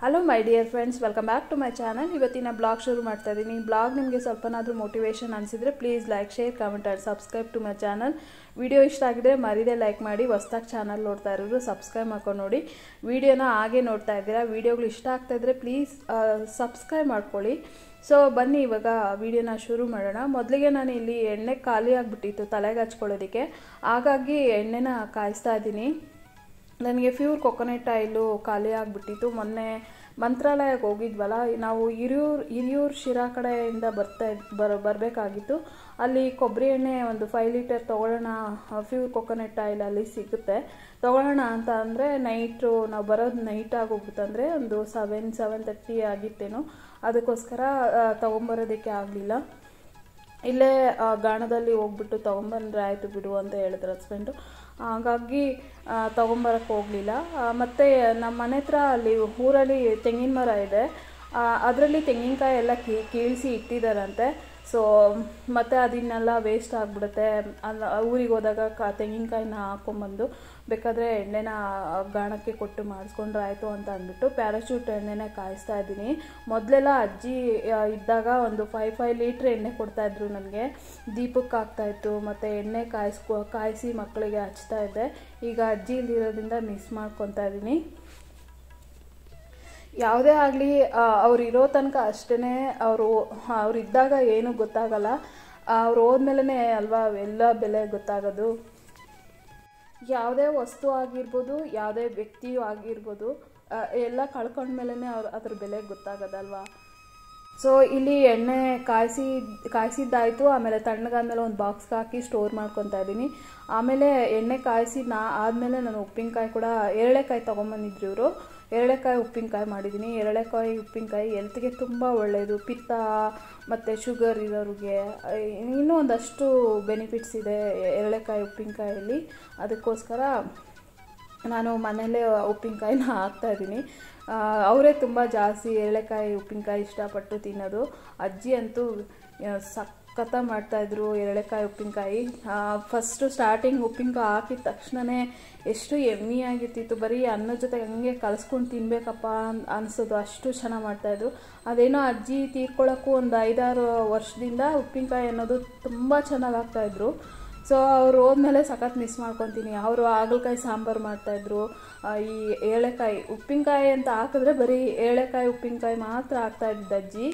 hello my dear friends welcome back to my channel ಇವತ್ತಿನ blog ಶುರು ಮಾಡ್ತಾ ಇದ್ದೀನಿ ಬ್ಲಾಗ್ ನಿಮಗೆ ಸ್ವಲ್ಪನಾದರೂ ಮೋಟಿವೇಶನ್ ಅನಿಸಿದರೆ please like share comment and subscribe to my channel video ಇಷ್ಟ ಆಗಿದ್ರೆ ಮರಿದೇ ಲೈಕ್ ಮಾಡಿ ಹೊಸ್ದಾಗಿ ಚಾನಲ್ ನೋಡ್ತಾ ಇರೋರು ಸಬ್ಸ್ಕ್ರೈಬ್ ಮಾಡ್ಕೊಂಡು ನೋಡಿ ವಿಡಿಯೋನ ಹಾಗೆ ನೋಡ್ತಾ ಇದ್ದೀರಾ ವಿಡಿಯೋಗಳು ಇಷ್ಟ ಆಗ್ತಾ ಇದ್ದರೆ ಪ್ಲೀಸ್ ಸಬ್ಸ್ಕ್ರೈಬ್ ಮಾಡ್ಕೊಳ್ಳಿ ಸೊ ಬನ್ನಿ ಇವಾಗ ವಿಡಿಯೋನ ಶುರು ಮಾಡೋಣ ಮೊದಲಿಗೆ ನಾನು ಇಲ್ಲಿ ಎಣ್ಣೆ ಖಾಲಿ ಆಗಿಬಿಟ್ಟಿತ್ತು ತಲೆಗೆ ಹಚ್ಕೊಳ್ಳೋದಕ್ಕೆ ಹಾಗಾಗಿ ಎಣ್ಣೆನ ಕಾಯಿಸ್ತಾ ಇದ್ದೀನಿ ನನಗೆ ಪ್ಯೂರ್ ಕೊಕೊನೆಟ್ ಆಯಿಲು ಖಾಲಿ ಆಗಿಬಿಟ್ಟಿತ್ತು ಮೊನ್ನೆ ಮಂತ್ರಾಲಯಕ್ಕೆ ಹೋಗಿದ್ವಲ್ಲ ನಾವು ಹಿರಿಯೂರು ಹಿರಿಯೂರು ಶಿರಾ ಕಡೆಯಿಂದ ಬರ್ತಾ ಬರ ಬರಬೇಕಾಗಿತ್ತು ಅಲ್ಲಿ ಕೊಬ್ಬರಿ ಎಣ್ಣೆ ಒಂದು ಫೈವ್ ಲೀಟರ್ ತೊಗೊಳ್ಳೋಣ ಪ್ಯೂರ್ ಕೊಕೊನೆಟ್ ಆಯಿಲ್ ಅಲ್ಲಿ ಸಿಗುತ್ತೆ ತೊಗೊಳ್ಳೋಣ ಅಂತ ಅಂದರೆ ನೈಟು ನಾವು ಬರೋದು ನೈಟ್ ಆಗೋಗ್ಬಿಟ್ಟಂದರೆ ಒಂದು ಸೆವೆನ್ ಸೆವೆನ್ ತರ್ಟಿ ಆಗಿತ್ತೇನೋ ಅದಕ್ಕೋಸ್ಕರ ತೊಗೊಂಬರೋದಕ್ಕೆ ಆಗಲಿಲ್ಲ ಇಲ್ಲೇ ಗಾಣದಲ್ಲಿ ಹೋಗ್ಬಿಟ್ಟು ತೊಗೊಂಬಂದ್ರೆ ಆಯಿತು ಬಿಡು ಅಂತ ಹೇಳಿದ್ರು ಹಸ್ಬೆಂಡು ಹಾಗಾಗಿ ತೊಗೊಂಬರಕ್ಕೆ ಹೋಗಲಿಲ್ಲ ಮತ್ತು ನಮ್ಮ ಮನೆ ಹತ್ರ ಅಲ್ಲಿ ಊರಲ್ಲಿ ತೆಂಗಿನ ಮರ ಇದೆ ಅದರಲ್ಲಿ ತೆಂಗಿನಕಾಯಿ ಎಲ್ಲ ಕೀ ಕೀಳಿಸಿ ಇಟ್ಟಿದ್ದಾರಂತೆ ಸೊ ಮತ್ತು ಅದನ್ನೆಲ್ಲ ವೇಸ್ಟ್ ಆಗಿಬಿಡುತ್ತೆ ಅಲ್ಲ ಊರಿಗೆ ಹೋದಾಗ ಕ ತೆಂಗಿನಕಾಯಿನ ಹಾಕ್ಕೊಂಬಂದು ಬೇಕಾದರೆ ಎಣ್ಣೆನ ಗಾಣಕ್ಕೆ ಕೊಟ್ಟು ಮಾಡಿಸ್ಕೊಂಡ್ರೆ ಆಯಿತು ಅಂತ ಅಂದ್ಬಿಟ್ಟು ಪ್ಯಾರಾಶೂಟ್ ಎಣ್ಣೆನ ಕಾಯಿಸ್ತಾ ಇದ್ದೀನಿ ಮೊದಲೆಲ್ಲ ಅಜ್ಜಿ ಇದ್ದಾಗ ಒಂದು ಫೈವ್ ಫೈವ್ ಲೀಟ್ರ್ ಎಣ್ಣೆ ಕೊಡ್ತಾಯಿದ್ರು ನನಗೆ ದೀಪಕ್ಕೆ ಹಾಕ್ತಾಯಿತ್ತು ಮತ್ತು ಎಣ್ಣೆ ಕಾಯಿಸ್ಕೊ ಕಾಯಿಸಿ ಮಕ್ಕಳಿಗೆ ಹಚ್ತಾ ಇದ್ದೆ ಈಗ ಅಜ್ಜಿ ಇಲ್ಲಿರೋದ್ರಿಂದ ಮಿಸ್ ಮಾಡ್ಕೊತಾ ಇದ್ದೀನಿ ಯಾವುದೇ ಆಗಲಿ ಅವ್ರು ಇರೋ ತನಕ ಅಷ್ಟೇ ಅವರು ಅವ್ರು ಇದ್ದಾಗ ಏನೂ ಗೊತ್ತಾಗಲ್ಲ ಅವ್ರು ಹೋದ್ಮೇಲೆ ಅಲ್ವಾ ಎಲ್ಲ ಬೆಲೆ ಗೊತ್ತಾಗೋದು ಯಾವುದೇ ವಸ್ತು ಆಗಿರ್ಬೋದು ಯಾವುದೇ ವ್ಯಕ್ತಿಯೂ ಆಗಿರ್ಬೋದು ಎಲ್ಲ ಕಳ್ಕೊಂಡ್ಮೇಲೆ ಅವ್ರು ಅದ್ರ ಬೆಲೆ ಗೊತ್ತಾಗೋದಲ್ವಾ ಸೊ ಇಲ್ಲಿ ಎಣ್ಣೆ ಕಾಯಿಸಿ ಕಾಯಿಸಿದ್ದಾಯಿತು ಆಮೇಲೆ ತಣ್ಣಗಾದ್ಮೇಲೆ ಒಂದು ಬಾಕ್ಸ್ಗೆ ಹಾಕಿ ಸ್ಟೋರ್ ಮಾಡ್ಕೊತಾ ಇದ್ದೀನಿ ಆಮೇಲೆ ಎಣ್ಣೆ ಕಾಯಿಸಿ ನಾ ಆದಮೇಲೆ ನಾನು ಉಪ್ಪಿನಕಾಯಿ ಕೂಡ ಎರಳೆಕಾಯಿ ತೊಗೊಂಬಂದಿದ್ರು ಇವರು ಎರಳೆಕಾಯಿ ಉಪ್ಪಿನಕಾಯಿ ಮಾಡಿದ್ದೀನಿ ಎರಳೆಕಾಯಿ ಉಪ್ಪಿನಕಾಯಿ ಎಲ್ತ್ಗೆ ತುಂಬ ಒಳ್ಳೆಯದು ಪಿತ್ತ ಮತ್ತು ಶುಗರ್ ಇರೋರಿಗೆ ಇನ್ನೂ ಒಂದಷ್ಟು ಬೆನಿಫಿಟ್ಸ್ ಇದೆ ಎರಳೆಕಾಯಿ ಉಪ್ಪಿನಕಾಯಲ್ಲಿ ಅದಕ್ಕೋಸ್ಕರ ನಾನು ಮನೆಯಲ್ಲೇ ಉಪ್ಪಿನಕಾಯಿನ ಹಾಕ್ತಾಯಿದ್ದೀನಿ ಅವರೇ ತುಂಬ ಜಾಸ್ತಿ ಎರಳೆಕಾಯಿ ಉಪ್ಪಿನಕಾಯಿ ಇಷ್ಟಪಟ್ಟು ತಿನ್ನೋದು ಅಜ್ಜಿ ಅಂತೂ ಸಖತ್ತ ಮಾಡ್ತಾಯಿದ್ರು ಎರಳೆಕಾಯಿ ಉಪ್ಪಿನಕಾಯಿ ಫಸ್ಟು ಸ್ಟಾರ್ಟಿಂಗ್ ಉಪ್ಪಿನಕಾಯಿ ಹಾಕಿದ ತಕ್ಷಣವೇ ಎಷ್ಟು ಎಮ್ಮಿ ಆಗಿರ್ತಿತ್ತು ಬರೀ ಅನ್ನದ ಜೊತೆ ಹಂಗೆ ಕಲಿಸ್ಕೊಂಡು ತಿನ್ಬೇಕಪ್ಪ ಅನಿಸೋದು ಅಷ್ಟು ಚೆನ್ನಾಗಿ ಮಾಡ್ತಾಯಿದ್ರು ಅದೇನೋ ಅಜ್ಜಿ ತೀರ್ಕೊಳ್ಳೋಕ್ಕೂ ಒಂದು ಐದಾರು ವರ್ಷದಿಂದ ಉಪ್ಪಿನಕಾಯಿ ಅನ್ನೋದು ತುಂಬ ಚೆನ್ನಾಗಿ ಆಗ್ತಾಯಿದ್ರು ಸೊ ಅವ್ರು ಹೋದ್ಮೇಲೆ ಸಖತ್ ಮಿಸ್ ಮಾಡ್ಕೊತೀನಿ ಅವರು ಹಾಗಲಕಾಯಿ ಸಾಂಬಾರು ಮಾಡ್ತಾಯಿದ್ರು ಈ ಏಳೆಕಾಯಿ ಉಪ್ಪಿನಕಾಯಿ ಅಂತ ಹಾಕಿದ್ರೆ ಬರೀ ಏಳೆಕಾಯಿ ಉಪ್ಪಿನಕಾಯಿ ಮಾತ್ರ ಹಾಕ್ತಾಯಿದ್ದ ಅಜ್ಜಿ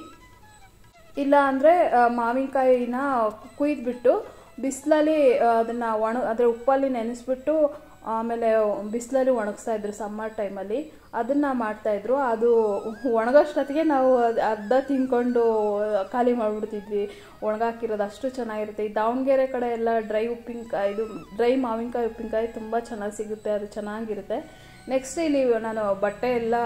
ಇಲ್ಲ ಅಂದರೆ ಮಾವಿನಕಾಯಿನ ಕುಯ್ದುಬಿಟ್ಟು ಬಿಸಿಲಲ್ಲಿ ಅದನ್ನು ಒಣ ಅದರ ಉಪ್ಪಲ್ಲಿ ನೆನೆಸ್ಬಿಟ್ಟು ಆಮೇಲೆ ಬಿಸಿಲಲ್ಲಿ ಒಣಗಿಸ್ತಾ ಇದ್ರು ಸಮ್ಮರ್ ಟೈಮಲ್ಲಿ ಅದನ್ನು ಮಾಡ್ತಾಯಿದ್ರು ಅದು ಒಣಗೋಷ್ಟೊತ್ತಿಗೆ ನಾವು ಅರ್ಧ ತಿನ್ಕೊಂಡು ಖಾಲಿ ಮಾಡಿಬಿಡ್ತಿದ್ವಿ ಒಣಗಾಕಿರೋದು ಅಷ್ಟು ಚೆನ್ನಾಗಿರುತ್ತೆ ಈ ದಾವಣಗೆರೆ ಕಡೆ ಎಲ್ಲ ಡ್ರೈ ಉಪ್ಪಿನಕಾಯಿ ಇದು ಡ್ರೈ ಮಾವಿನಕಾಯಿ ಉಪ್ಪಿನಕಾಯಿ ತುಂಬ ಚೆನ್ನಾಗಿ ಸಿಗುತ್ತೆ ಅದು ಚೆನ್ನಾಗಿರುತ್ತೆ ನೆಕ್ಸ್ಟ್ ಇಲ್ಲಿ ನಾನು ಬಟ್ಟೆ ಎಲ್ಲ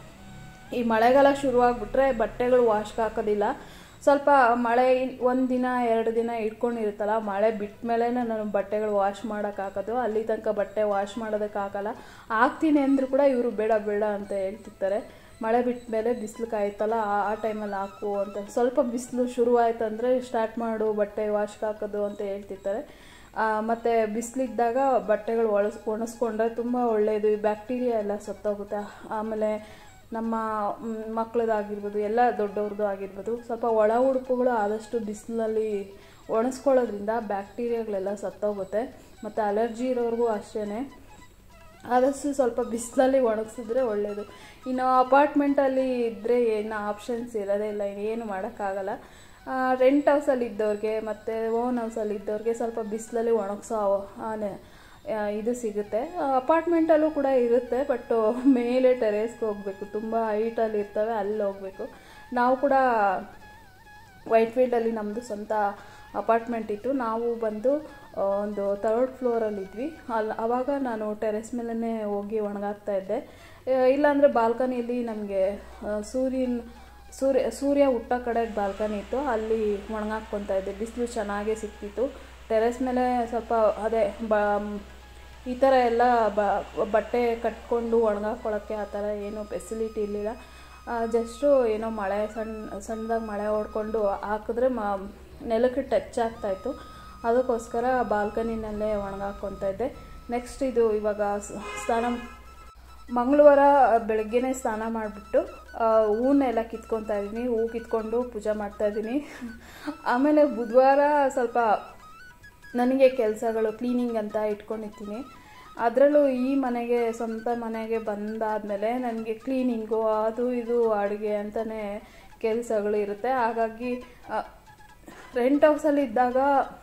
ಈ ಮಳೆಗಾಲ ಶುರುವಾಗ್ಬಿಟ್ರೆ ಬಟ್ಟೆಗಳು ವಾಶ್ಗೆ ಹಾಕೋದಿಲ್ಲ ಸ್ವಲ್ಪ ಮಳೆ ಒಂದು ದಿನ ಎರಡು ದಿನ ಇಟ್ಕೊಂಡಿರುತ್ತಲ್ಲ ಮಳೆ ಬಿಟ್ಟ ಮೇಲೆ ನಾನು ಬಟ್ಟೆಗಳು ವಾಶ್ ಮಾಡೋಕ್ಕಾಗೋದು ಅಲ್ಲಿ ತನಕ ಬಟ್ಟೆ ವಾಶ್ ಮಾಡೋದಕ್ಕಾಗಲ್ಲ ಆಗ್ತೀನಿ ಅಂದರೂ ಕೂಡ ಇವರು ಬೇಡ ಬೇಡ ಅಂತ ಹೇಳ್ತಿರ್ತಾರೆ ಮಳೆ ಬಿಟ್ಟ ಮೇಲೆ ಬಿಸಿಲು ಕಾಯ್ತಲ್ಲ ಆ ಟೈಮಲ್ಲಿ ಹಾಕು ಅಂತ ಸ್ವಲ್ಪ ಬಿಸಿಲು ಶುರುವಾಯ್ತಂದರೆ ಸ್ಟಾರ್ಟ್ ಮಾಡು ಬಟ್ಟೆ ವಾಶ್ಗೆ ಹಾಕೋದು ಅಂತ ಹೇಳ್ತಿರ್ತಾರೆ ಮತ್ತು ಬಿಸಿಲಿದ್ದಾಗ ಬಟ್ಟೆಗಳು ಒಣಸ್ ಒಣಸ್ಕೊಂಡ್ರೆ ತುಂಬ ಒಳ್ಳೆಯದು ಈ ಬ್ಯಾಕ್ಟೀರಿಯಾ ಎಲ್ಲ ಸತ್ತೋಗುತ್ತೆ ಆಮೇಲೆ ನಮ್ಮ ಮಕ್ಕಳದಾಗಿರ್ಬೋದು ಎಲ್ಲ ದೊಡ್ಡವ್ರದ್ದು ಆಗಿರ್ಬೋದು ಸ್ವಲ್ಪ ಒಳ ಉಡುಪುಗಳು ಆದಷ್ಟು ಬಿಸಿಲಲ್ಲಿ ಒಣಸ್ಕೊಳ್ಳೋದ್ರಿಂದ ಬ್ಯಾಕ್ಟೀರಿಯಾಗಳೆಲ್ಲ ಸತ್ತೋಗುತ್ತೆ ಮತ್ತು ಅಲರ್ಜಿ ಇರೋರಿಗೂ ಅಷ್ಟೇ ಆದಷ್ಟು ಸ್ವಲ್ಪ ಬಿಸಿಲಲ್ಲಿ ಒಣಗಿಸಿದ್ರೆ ಒಳ್ಳೆಯದು ಇನ್ನು ಅಪಾರ್ಟ್ಮೆಂಟಲ್ಲಿ ಇದ್ದರೆ ಏನು ಆಪ್ಷನ್ಸ್ ಇರೋದೇ ಇಲ್ಲ ಏನು ಮಾಡೋಕ್ಕಾಗಲ್ಲ ರೆಂಟ್ ಹೌಸಲ್ಲಿ ಇದ್ದವ್ರಿಗೆ ಮತ್ತು ಓನ್ ಹೌಸಲ್ಲಿ ಇದ್ದವ್ರಿಗೆ ಸ್ವಲ್ಪ ಬಿಸಿಲಲ್ಲಿ ಒಣಗಿಸೋ ಇದು ಸಿಗುತ್ತೆ ಅಪಾರ್ಟ್ಮೆಂಟಲ್ಲೂ ಕೂಡ ಇರುತ್ತೆ ಬಟ್ ಮೇಲೆ ಟೆರೇಸ್ಗೆ ಹೋಗಬೇಕು ತುಂಬ ಹೈಟಲ್ಲಿ ಇರ್ತವೆ ಅಲ್ಲಿ ಹೋಗಬೇಕು ನಾವು ಕೂಡ ವೈಟ್ ಫೀಲ್ಡಲ್ಲಿ ನಮ್ಮದು ಸ್ವಂತ ಅಪಾರ್ಟ್ಮೆಂಟ್ ಇತ್ತು ನಾವು ಬಂದು ಒಂದು ಥರ್ಡ್ ಫ್ಲೋರಲ್ಲಿದ್ವಿ ಅಲ್ಲಿ ಆವಾಗ ನಾನು ಟೆರೆಸ್ ಮೇಲೇ ಹೋಗಿ ಒಣಗಾಕ್ತಾ ಇದ್ದೆ ಇಲ್ಲಾಂದರೆ ಬಾಲ್ಕನಿಯಲ್ಲಿ ನಮಗೆ ಸೂರ್ಯನ ಸೂರ್ಯ ಸೂರ್ಯ ಹುಟ್ಟೋ ಕಡೆಗೆ ಬಾಲ್ಕನಿ ಇತ್ತು ಅಲ್ಲಿ ಒಣಗಾಕ್ಕೊತಾ ಇದ್ದೆ ಬಿಸಿಲು ಚೆನ್ನಾಗೇ ಸಿಕ್ತಿತ್ತು ಟೆರೆಸ್ ಮೇಲೆ ಸ್ವಲ್ಪ ಅದೇ ಬ ಈ ಥರ ಎಲ್ಲ ಬಟ್ಟೆ ಕಟ್ಕೊಂಡು ಒಣಗಾಕೊಳ್ಳೋಕ್ಕೆ ಆ ಥರ ಏನೂ ಫೆಸಿಲಿಟಿ ಇರಲಿಲ್ಲ ಜಸ್ಟು ಏನೋ ಮಳೆ ಸಣ್ಣ ಸಣ್ಣದಾಗಿ ಮಳೆ ಹೊಡ್ಕೊಂಡು ಹಾಕಿದ್ರೆ ಮ ನೆಲಕ್ಕೆ ಟಚ್ ಆಗ್ತಾಯಿತ್ತು ಅದಕ್ಕೋಸ್ಕರ ಬಾಲ್ಕನಿನಲ್ಲೇ ಒಣಗಾಕ್ಕೊತಾ ಇದ್ದೆ ನೆಕ್ಸ್ಟ್ ಇದು ಇವಾಗ ಸ್ನಾನ ಮಂಗಳವಾರ ಬೆಳಗ್ಗೆನೇ ಸ್ನಾನ ಮಾಡಿಬಿಟ್ಟು ಹೂನೆಲ್ಲ ಕಿತ್ಕೊತಾ ಇದ್ದೀನಿ ಹೂ ಕಿತ್ಕೊಂಡು ಪೂಜೆ ಮಾಡ್ತಾ ಇದ್ದೀನಿ ಆಮೇಲೆ ಬುಧವಾರ ಸ್ವಲ್ಪ ನನಗೆ ಕೆಲಸಗಳು ಕ್ಲೀನಿಂಗ್ ಅಂತ ಇಟ್ಕೊಂಡಿರ್ತೀನಿ ಅದರಲ್ಲೂ ಈ ಮನೆಗೆ ಸ್ವಂತ ಮನೆಗೆ ಬಂದಾದಮೇಲೆ ನನಗೆ ಕ್ಲೀನಿಂಗು ಅದು ಇದು ಅಡುಗೆ ಅಂತಲೇ ಕೆಲಸಗಳು ಇರುತ್ತೆ ಹಾಗಾಗಿ ರೆಂಟ್ ಹೌಸಲ್ಲಿ ಇದ್ದಾಗ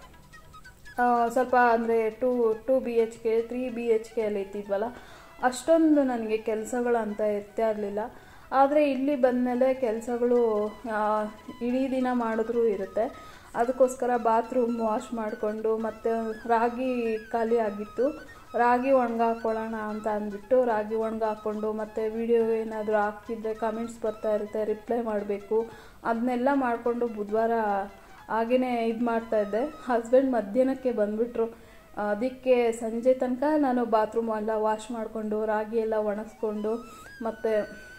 ಆ, ಸ್ವಲ್ಪ ಅಂದರೆ two two B H K three B H K ಅಲ್ಲಿ ಇದ್ದಿದ್ವಲ್ಲ ಅಷ್ಟೊಂದು ನನಗೆ ಕೆಲಸಗಳು ಅಂತ ಇರ್ತಾ ಇರಲಿಲ್ಲ ಆದರೆ ಇಲ್ಲಿ ಬಂದಮೇಲೆ ಕೆಲಸಗಳು ಇಡೀ ದಿನ ಮಾಡಿದ್ರೂ ಇರುತ್ತೆ ಅದಕ್ಕೋಸ್ಕರ ಬಾತ್ರೂಮ್ ವಾಶ್ ಮಾಡಿಕೊಂಡು ಮತ್ತು ರಾಗಿ ಖಾಲಿ ಆಗಿತ್ತು ರಾಗಿ ಒಣಗಾಕೊಳ್ಳೋಣ ಅಂತ ಅಂದ್ಬಿಟ್ಟು ರಾಗಿ ಒಣಗಾಕೊಂಡು ಮತ್ತು ವಿಡಿಯೋ ಏನಾದರೂ ಹಾಕಿದ್ರೆ ಕಮೆಂಟ್ಸ್ ಬರ್ತಾ ಇರುತ್ತೆ ರಿಪ್ಲೈ ಮಾಡಬೇಕು ಅದನ್ನೆಲ್ಲ ಮಾಡಿಕೊಂಡು ಬುಧವಾರ ಹಾಗೆಯೇ ಇದು ಮಾಡ್ತಾಯಿದ್ದೆ ಹಸ್ಬೆಂಡ್ ಮಧ್ಯಾಹ್ನಕ್ಕೆ ಬಂದುಬಿಟ್ರು ಅದಕ್ಕೆ ಸಂಜೆ ತನಕ ನಾನು ಬಾತ್ರೂಮ್ ಎಲ್ಲ ವಾಶ್ ಮಾಡಿಕೊಂಡು ರಾಗಿ ಎಲ್ಲ ಒಣಗಿಸ್ಕೊಂಡು ಮತ್ತು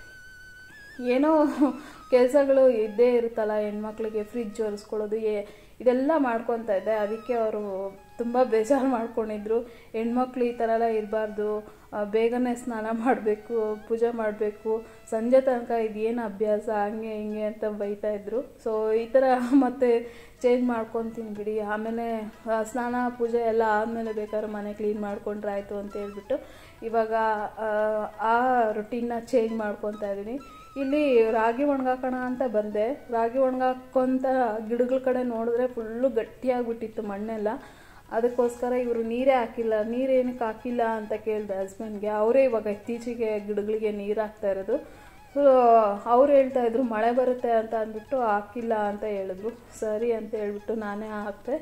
ಏನೋ ಕೆಲಸಗಳು ಇದ್ದೇ ಇರುತ್ತಲ್ಲ ಹೆಣ್ಮಕ್ಳಿಗೆ ಫ್ರಿಜ್ ಒರೆಸ್ಕೊಳ್ಳೋದು ಏ ಇದೆಲ್ಲ ಮಾಡ್ಕೊತಾ ಇದ್ದೆ ಅದಕ್ಕೆ ಅವರು ತುಂಬ ಬೇಜಾರು ಮಾಡ್ಕೊಂಡಿದ್ರು ಹೆಣ್ಮಕ್ಳು ಈ ಥರ ಎಲ್ಲ ಇರಬಾರ್ದು ಬೇಗನೆ ಸ್ನಾನ ಮಾಡಬೇಕು ಪೂಜೆ ಮಾಡಬೇಕು ಸಂಜೆ ತನಕ ಇದೇನು ಅಭ್ಯಾಸ ಹಂಗೆ ಹಿಂಗೆ ಅಂತ ಬೈತಾ ಇದ್ರು ಸೊ ಈ ಥರ ಮತ್ತೆ ಚೇಂಜ್ ಮಾಡ್ಕೊತೀನಿ ಬಿಡಿ ಆಮೇಲೆ ಆ, ಸ್ನಾನ ಪೂಜೆ ಎಲ್ಲ ಆದಮೇಲೆ ಬೇಕಾದ್ರೆ ಮನೆ ಕ್ಲೀನ್ ಮಾಡ್ಕೊಂಡ್ರೆ ಆಯಿತು ಅಂತ ಹೇಳ್ಬಿಟ್ಟು ಇವಾಗ ಆ, ಆ ರೊಟೀನ್ನ ಚೇಂಜ್ ಮಾಡ್ಕೊತಾ ಇದ್ದೀನಿ ಇಲ್ಲಿ ರಾಗಿ ಒಣಗಾಕೋಣ ಅಂತ ಬಂದೆ ರಾಗಿ ಒಣಗಾಕೊಂತ ಗಿಡಗಳ ಕಡೆ ನೋಡಿದ್ರೆ ಫುಲ್ಲು ಗಟ್ಟಿಯಾಗ್ಬಿಟ್ಟಿತ್ತು ಮಣ್ಣೆಲ್ಲ ಅದಕ್ಕೋಸ್ಕರ ಇವರು ನೀರೇ ಹಾಕಿಲ್ಲ ನೀರೇನಕ್ಕೆ ಹಾಕಿಲ್ಲ ಅಂತ ಕೇಳಿದೆ ಹಸ್ಬೆಂಡ್ಗೆ ಅವರೇ ಇವಾಗ ಇತ್ತೀಚೆಗೆ ಗಿಡಗಳಿಗೆ ನೀರು ಹಾಕ್ತಾ ಇರೋದು ಸೊ ಅವ್ರು ಹೇಳ್ತಾ ಇದ್ರು ಮಳೆ ಬರುತ್ತೆ ಅಂತ ಅಂದ್ಬಿಟ್ಟು ಹಾಕಿಲ್ಲ ಅಂತ ಹೇಳಿದ್ರು ಸರಿ ಅಂತ ಹೇಳ್ಬಿಟ್ಟು ನಾನೇ ಹಾಕ್ತೆ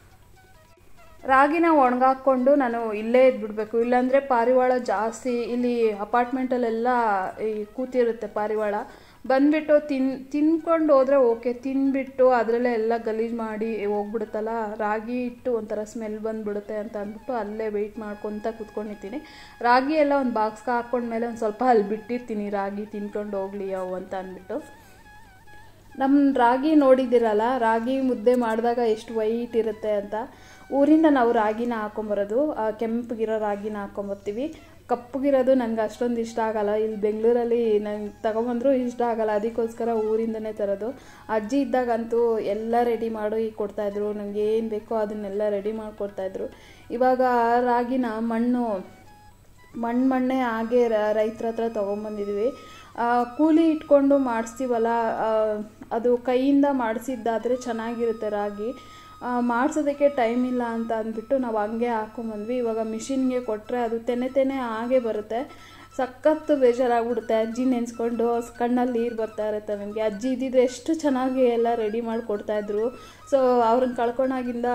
ರಾಗಿನ ಒಣಗಾಕೊಂಡು ನಾನು ಇಲ್ಲೇ ಇದ್ಬಿಡ್ಬೇಕು ಇಲ್ಲಾಂದರೆ ಪಾರಿವಾಳ ಜಾಸ್ತಿ ಇಲ್ಲಿ ಅಪಾರ್ಟ್ಮೆಂಟಲ್ಲೆಲ್ಲ ಈ ಕೂತಿರುತ್ತೆ ಪಾರಿವಾಳ ಬಂದ್ಬಿಟ್ಟು ತಿನ್ ತಿನ್ಕೊಂಡು ಹೋದ್ರೆ ಓಕೆ ತಿನ್ಬಿಟ್ಟು ಅದರಲ್ಲೇ ಎಲ್ಲ ಗಲೀಜು ಮಾಡಿ ಹೋಗ್ಬಿಡುತ್ತಲ್ಲ ರಾಗಿ ಇಟ್ಟು ಒಂಥರ ಸ್ಮೆಲ್ ಬಂದ್ಬಿಡುತ್ತೆ ಅಂತ ಅಂದ್ಬಿಟ್ಟು ಅಲ್ಲೇ ವೆಯ್ಟ್ ಮಾಡ್ಕೊತ ಕುತ್ಕೊಂಡಿರ್ತೀನಿ ರಾಗಿ ಎಲ್ಲ ಒಂದು ಬಾಕ್ಸ್ಗೆ ಹಾಕ್ಕೊಂಡ್ಮೇಲೆ ಒಂದು ಸ್ವಲ್ಪ ಅಲ್ಲಿ ಬಿಟ್ಟಿರ್ತೀನಿ ರಾಗಿ ತಿನ್ಕೊಂಡು ಹೋಗ್ಲಿ ಅವು ಅಂತ ಅಂದ್ಬಿಟ್ಟು ನಮ್ಮ ರಾಗಿ ನೋಡಿದ್ದೀರಲ್ಲ ರಾಗಿ ಮುದ್ದೆ ಮಾಡಿದಾಗ ಎಷ್ಟು ವೈಟ್ ಇರುತ್ತೆ ಅಂತ ಊರಿಂದ ನಾವು ರಾಗಿನ ಹಾಕೊಂಬರೋದು ಆ ಕೆಂಪಗಿರೋ ರಾಗಿನ ಹಾಕೊಂಬರ್ತೀವಿ ಕಪ್ಪಗಿರೋದು ನನಗೆ ಅಷ್ಟೊಂದು ಇಷ್ಟ ಆಗಲ್ಲ ಇಲ್ಲಿ ಬೆಂಗಳೂರಲ್ಲಿ ನಂಗೆ ತಗೊಂಬಂದರೂ ಇಷ್ಟ ಆಗಲ್ಲ ಅದಕ್ಕೋಸ್ಕರ ಊರಿಂದನೇ ತರೋದು ಅಜ್ಜಿ ಇದ್ದಾಗಂತೂ ಎಲ್ಲ ರೆಡಿ ಮಾಡಿ ಕೊಡ್ತಾಯಿದ್ರು ನನಗೆ ಏನು ಬೇಕೋ ಅದನ್ನೆಲ್ಲ ರೆಡಿ ಮಾಡಿಕೊಡ್ತಾಯಿದ್ರು ಇವಾಗ ರಾಗಿನ ಮಣ್ಣು ಮಣ್ಣು ಮಣ್ಣೆ ಹಾಗೆ ರೈತರ ಹತ್ರ ತೊಗೊಂಬಂದಿದ್ವಿ ಆ, ಕೂಲಿ ಇಟ್ಕೊಂಡು ಮಾಡಿಸ್ತೀವಲ್ಲ ಆ, ಅದು ಕೈಯಿಂದ ಮಾಡಿಸಿದ್ದಾದರೆ ಚೆನ್ನಾಗಿರುತ್ತೆ ರಾಗಿ ಆ, ಮಾಡ್ಸೋದಕ್ಕೆ ಟೈಮ್ ಇಲ್ಲ ಅಂತ ಅಂದ್ಬಿಟ್ಟು ನಾವು ಹಂಗೆ ಹಾಕೊಂಬಂದ್ವಿ ಇವಾಗ ಮಿಷಿನ್ಗೆ ಕೊಟ್ಟರೆ ಅದು ತೆನೆ ತೆನೆ ಹಾಗೆ ಬರುತ್ತೆ ಸಖತ್ತು ಬೇಜಾರಾಗ್ಬಿಡುತ್ತೆ ಅಜ್ಜಿ ನೆನೆಸ್ಕೊಂಡು ಕಣ್ಣಲ್ಲಿ ನೀರು ಬರ್ತಾ ಇರುತ್ತೆ ನನಗೆ ಅಜ್ಜಿ ಇದ್ದಿದ್ರೆ ಎಷ್ಟು ಚೆನ್ನಾಗಿ ಎಲ್ಲ ರೆಡಿ ಮಾಡಿ ಕೊಡ್ತಾಯಿದ್ರು ಸೊ ಅವ್ರನ್ನ ಕಳ್ಕೊಂಡಾಗಿಂದ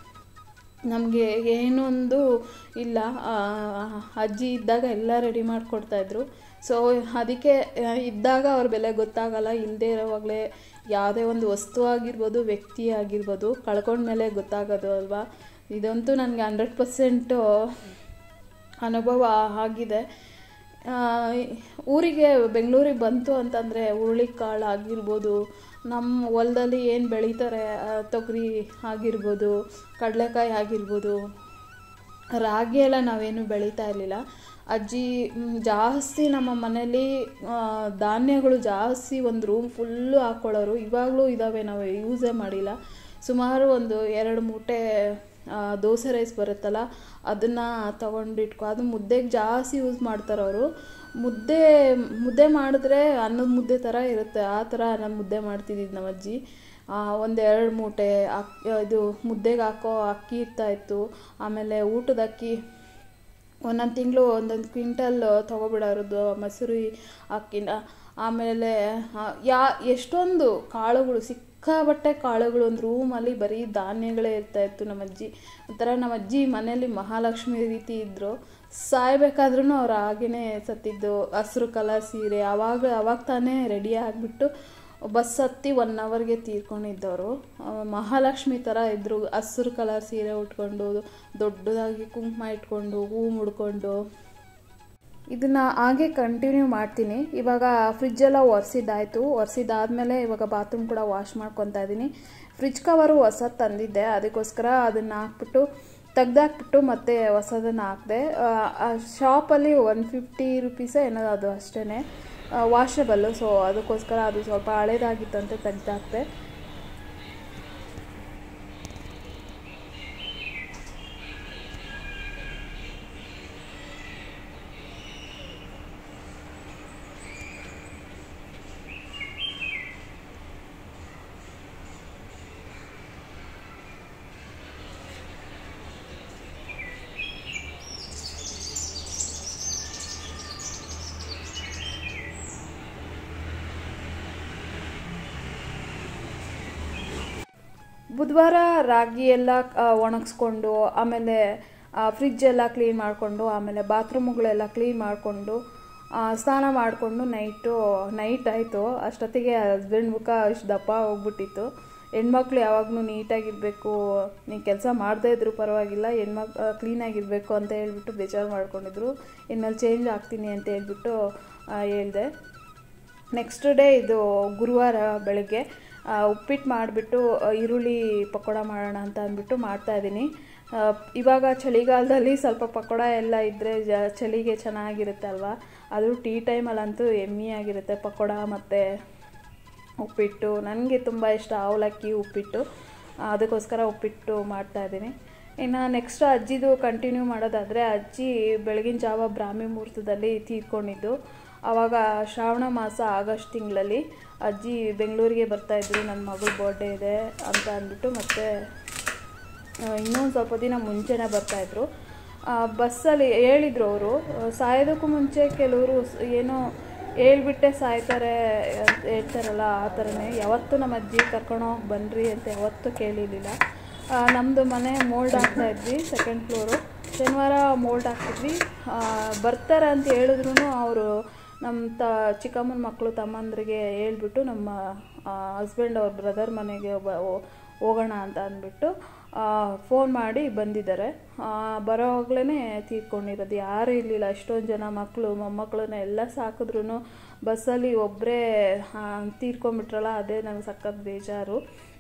ನಮಗೆ ಏನೊಂದು ಇಲ್ಲ ಆ, ಅಜ್ಜಿ ಇದ್ದಾಗ ಎಲ್ಲ ರೆಡಿ ಮಾಡಿಕೊಡ್ತಾಯಿದ್ರು ಸೊ ಅದಕ್ಕೆ ಆ, ಇದ್ದಾಗ ಅವ್ರ ಬೆಲೆ ಗೊತ್ತಾಗಲ್ಲ ಇಲ್ಲದೆ ಇರೋವಾಗಲೇ ಯಾವುದೇ ಒಂದು ವಸ್ತು ಆಗಿರ್ಬೋದು ವ್ಯಕ್ತಿ ಆಗಿರ್ಬೋದು ಕಳ್ಕೊಂಡ್ಮೇಲೆ ಗೊತ್ತಾಗೋದು ಅಲ್ವಾ ಇದಂತೂ ನನಗೆ ಹಂಡ್ರೆಡ್ ಪರ್ಸೆಂಟು ಅನುಭವ ಆಗಿದೆ ಆ, ಊರಿಗೆ ಬೆಂಗಳೂರಿಗೆ ಬಂತು ಅಂತಂದರೆ ಹುರುಳಿಕಾಳು ಆಗಿರ್ಬೋದು ನಮ್ಮ ಹೊಲದಲ್ಲಿ ಏನು ಬೆಳೀತಾರೆ ಆ, ತೊಗರಿ ಆಗಿರ್ಬೋದು ಕಡಲೆಕಾಯಿ ಆಗಿರ್ಬೋದು ರಾಗಿ ಎಲ್ಲ ನಾವೇನು ಬೆಳೀತಾ ಇರಲಿಲ್ಲ ಅಜ್ಜಿ ಮ್, ಜಾಸ್ತಿ ನಮ್ಮ ಮನೇಲಿ ಆ, ಧಾನ್ಯಗಳು ಜಾಸ್ತಿ ಒಂದು ರೂಮ್ ಫುಲ್ಲು ಹಾಕ್ಕೊಳ್ಳೋರು ಇವಾಗಲೂ ಇದ್ದಾವೆ ನಾವು ಯೂಸೇ ಮಾಡಿಲ್ಲ ಸುಮಾರು ಒಂದು ಎರಡು ಮೂಟೆ ಆ, ದೋಸೆ ರೈಸ್ ಬರುತ್ತಲ್ಲ ಅದನ್ನು ತಗೊಂಡು ಇಟ್ಕೊ ಅದು ಮುದ್ದೆಗೆ ಜಾಸ್ತಿ ಯೂಸ್ ಮಾಡ್ತಾರೆ ಅವರು ಮುದ್ದೆ ಮುದ್ದೆ ಮಾಡಿದ್ರೆ ಅನ್ನದ ಮುದ್ದೆ ಥರ ಇರುತ್ತೆ ಆ ಥರ ನಾನು ಮುದ್ದೆ ಮಾಡ್ತಿದ್ದಿದ್ದು ನಮ್ಮ ಅಜ್ಜಿ ಒಂದೆರಡು ಮೂಟೆ ಅಕ್ಕಿ ಇದು ಮುದ್ದೆಗೆ ಹಾಕೋ ಅಕ್ಕಿ ಇರ್ತಾಯಿತ್ತು ಆಮೇಲೆ ಊಟದ ಅಕ್ಕಿ ಒಂದೊಂದು ತಿಂಗಳು ಒಂದೊಂದು ಕ್ವಿಂಟಲ್ ತೊಗೊಬಿಡೋರದ್ದು ಮಸೂರಿ ಅಕ್ಕಿನ ಆಮೇಲೆ ಆ, ಯಾ ಎಷ್ಟೊಂದು ಕಾಳುಗಳು ಸಿಕ್ಕಾಬಟ್ಟೆ ಕಾಳುಗಳು ಒಂದು ರೂಮಲ್ಲಿ ಬರೀ ಧಾನ್ಯಗಳೇ ಇರ್ತಾಯಿತ್ತು ನಮ್ಮ ಅಜ್ಜಿ ಒಂಥರ ನಮ್ಮ ಅಜ್ಜಿ ಮನೆಯಲ್ಲಿ ಮಹಾಲಕ್ಷ್ಮಿ ರೀತಿ ಇದ್ದರು ಸಾಯ್ಬೇಕಾದ್ರೂ ಅವ್ರು ಹಾಗೇ ಸತ್ತಿದ್ದು ಹಸ್ರು ಕಲರ್ ಸೀರೆ ಅವಾಗ ಅವಾಗ ತಾನೇ ರೆಡಿ ಆಗಿಬಿಟ್ಟು ಬಸ್ ಹತ್ತಿ ಒನ್ ಅವರ್ಗೆ ತೀರ್ಕೊಂಡಿದ್ದವರು ಆ, ಮಹಾಲಕ್ಷ್ಮಿ ಥರ ಇದ್ದರು ಹಸ್ರು ಕಲರ್ ಸೀರೆ ಉಟ್ಕೊಂಡು ದೊಡ್ಡದಾಗಿ ಕುಂಕುಮ ಇಟ್ಕೊಂಡು ಹೂ ಮುಡ್ಕೊಂಡು ಇದನ್ನು ಹಾಗೆ ಕಂಟಿನ್ಯೂ ಮಾಡ್ತೀನಿ ಇವಾಗ ಫ್ರಿಜ್ಜೆಲ್ಲ ಒರೆಸಿದ್ದಾಯಿತು ಒರೆಸಿದ್ದಾದಮೇಲೆ ಇವಾಗ ಬಾತ್ರೂಮ್ ಕೂಡ ವಾಶ್ ಮಾಡ್ಕೊತಾ ಇದ್ದೀನಿ ಫ್ರಿಜ್ ಕವರು ಹೊಸದು ತಂದಿದ್ದೆ ಅದಕ್ಕೋಸ್ಕರ ಅದನ್ನು ಹಾಕ್ಬಿಟ್ಟು ತೆಗ್ದಾಕ್ಬಿಟ್ಟು ಮತ್ತೆ ಹೊಸದನ್ನು ಹಾಕಿದೆ ಆ ಶಾಪಲ್ಲಿ ಒನ್ ಫಿಫ್ಟಿ ರುಪೀಸೇ ಏನೋ ಅದು ಅಷ್ಟೇ ವಾಷಬಲ್ಲು ಸೊ ಅದಕ್ಕೋಸ್ಕರ ಅದು ಸ್ವಲ್ಪ ಹಳೇದಾಗಿತ್ತಂತೆ ತೆಗ್ದಾಕ್ದೆ ಬುಧವಾರ ರಾಗಿ ಎಲ್ಲ ಒಣಗಿಸ್ಕೊಂಡು ಆಮೇಲೆ ಫ್ರಿಜ್ ಎಲ್ಲ ಕ್ಲೀನ್ ಮಾಡಿಕೊಂಡು ಆಮೇಲೆ ಬಾತ್ರೂಮ್ಗಳೆಲ್ಲ ಕ್ಲೀನ್ ಮಾಡಿಕೊಂಡು ಸ್ನಾನ ಮಾಡಿಕೊಂಡು ನೈಟು ನೈಟ್ ಆಯಿತು ಅಷ್ಟೊತ್ತಿಗೆ ಹಸ್ಬೆಂಡ್ ಮುಖ ಅಷ್ಟು ದಪ್ಪ ಹೋಗ್ಬಿಟ್ಟಿತ್ತು ಹೆಣ್ಮಕ್ಳು ಯಾವಾಗಲೂ ನೀಟಾಗಿರಬೇಕು ನೀವು ಕೆಲಸ ಮಾಡದೇ ಇದ್ರೂ ಪರವಾಗಿಲ್ಲ ಹೆಣ್ಮಕ್ ಕ್ಲೀನಾಗಿರಬೇಕು ಅಂತ ಹೇಳ್ಬಿಟ್ಟು ಬೇಜಾರು ಮಾಡ್ಕೊಂಡಿದ್ರು ಇನ್ಮೇಲೆ ಚೇಂಜ್ ಆಗ್ತೀನಿ ಅಂತ ಹೇಳ್ಬಿಟ್ಟು ಹೇಳಿದೆ ನೆಕ್ಸ್ಟ್ ಡೇ ಇದು ಗುರುವಾರ ಬೆಳಗ್ಗೆ ಉಪ್ಪಿಟ್ಟು ಮಾಡಿಬಿಟ್ಟು ಈರುಳ್ಳಿ ಪಕೋಡ ಮಾಡೋಣ ಅಂತ ಅಂದ್ಬಿಟ್ಟು ಮಾಡ್ತಾಯಿದ್ದೀನಿ ಇವಾಗ ಚಳಿಗಾಲದಲ್ಲಿ ಸ್ವಲ್ಪ ಪಕೋಡ ಎಲ್ಲ ಇದ್ದರೆ ಜ ಚಳಿಗೆ ಚೆನ್ನಾಗಿರುತ್ತೆ ಅಲ್ವಾ ಅದು ಟೀ ಟೈಮಲ್ಲಂತೂ ಎಮ್ಮಿಯಾಗಿರುತ್ತೆ ಪಕೋಡ ಮತ್ತು ಉಪ್ಪಿಟ್ಟು ನನಗೆ ತುಂಬ ಇಷ್ಟ ಅವಲಕ್ಕಿ ಉಪ್ಪಿಟ್ಟು ಅದಕ್ಕೋಸ್ಕರ ಉಪ್ಪಿಟ್ಟು ಮಾಡ್ತಾಯಿದ್ದೀನಿ ಇನ್ನು ನೆಕ್ಸ್ಟ್ ಅಜ್ಜಿದು ಕಂಟಿನ್ಯೂ ಮಾಡೋದಾದರೆ ಅಜ್ಜಿ ಬೆಳಗಿನ ಜಾವ ಬ್ರಾಹ್ಮಿ ಮುಹೂರ್ತದಲ್ಲಿ ತೀರ್ಕೊಂಡಿದ್ದು ಆವಾಗ ಶ್ರಾವಣ ಮಾಸ ಆಗಸ್ಟ್ ತಿಂಗಳಲ್ಲಿ ಅಜ್ಜಿ ಬೆಂಗಳೂರಿಗೆ ಬರ್ತಾಯಿದ್ರು ನನ್ನ ಮಗಳ ಬರ್ಡೇ ಇದೆ ಅಂತ ಅಂದ್ಬಿಟ್ಟು ಮತ್ತು ಇನ್ನೊಂದು ಸ್ವಲ್ಪ ದಿನ ಮುಂಚೆನೇ ಬರ್ತಾಯಿದ್ರು ಬಸ್ಸಲ್ಲಿ ಹೇಳಿದರು ಅವರು ಸಾಯೋದಕ್ಕೂ ಮುಂಚೆ ಕೆಲವರು ಏನೋ ಹೇಳ್ಬಿಟ್ಟೆ ಸಾಯ್ತಾರೆ ಅಂತ ಹೇಳ್ತಾರಲ್ಲ ಆ ಥರನೇ ಯಾವತ್ತೂ ನಮ್ಮ ಅಜ್ಜಿ ಕರ್ಕೊಂಡು ಹೋಗಿ ಬನ್ನಿರಿ ಅಂತ ಯಾವತ್ತೂ ಕೇಳಿರಲಿಲ್ಲ ನಮ್ಮದು ಮನೆ ಮೋಲ್ಡ್ ಹಾಕ್ತಾ ಇದ್ವಿ ಸೆಕೆಂಡ್ ಫ್ಲೋರು ಶನಿವಾರ ಮೋಲ್ಡ್ ಹಾಕ್ತಿದ್ವಿ ಬರ್ತಾರೆ ಅಂತ ಹೇಳಿದ್ರು ಅವರು ನಮ್ಮ ತ ಚಿಕ್ಕಮ್ಮನ ಮಕ್ಕಳು ತಮ್ಮಂದ್ರಿಗೆ ಹೇಳ್ಬಿಟ್ಟು ನಮ್ಮ ಹಸ್ಬೆಂಡ್ ಅವ್ರ ಬ್ರದರ್ ಮನೆಗೆ ಒಬ್ಬ ಹೋಗೋಣ ಅಂತ ಅಂದ್ಬಿಟ್ಟು ಫೋನ್ ಮಾಡಿ ಬಂದಿದ್ದಾರೆ ಬರೋವಾಗಲೇ ತೀರ್ಕೊಂಡಿರೋದು ಯಾರೂ ಇರಲಿಲ್ಲ ಅಷ್ಟೊಂದು ಜನ ಮಕ್ಕಳು ಮೊಮ್ಮಕ್ಕಳನ್ನ ಎಲ್ಲ ಸಾಕಿದ್ರು ಬಸ್ಸಲ್ಲಿ ಒಬ್ಬರೇ ತೀರ್ಕೊಂಬಿಟ್ರಲ್ಲ ಅದೇ ನನಗೆ ಸಖತ್ ಬೇಜಾರು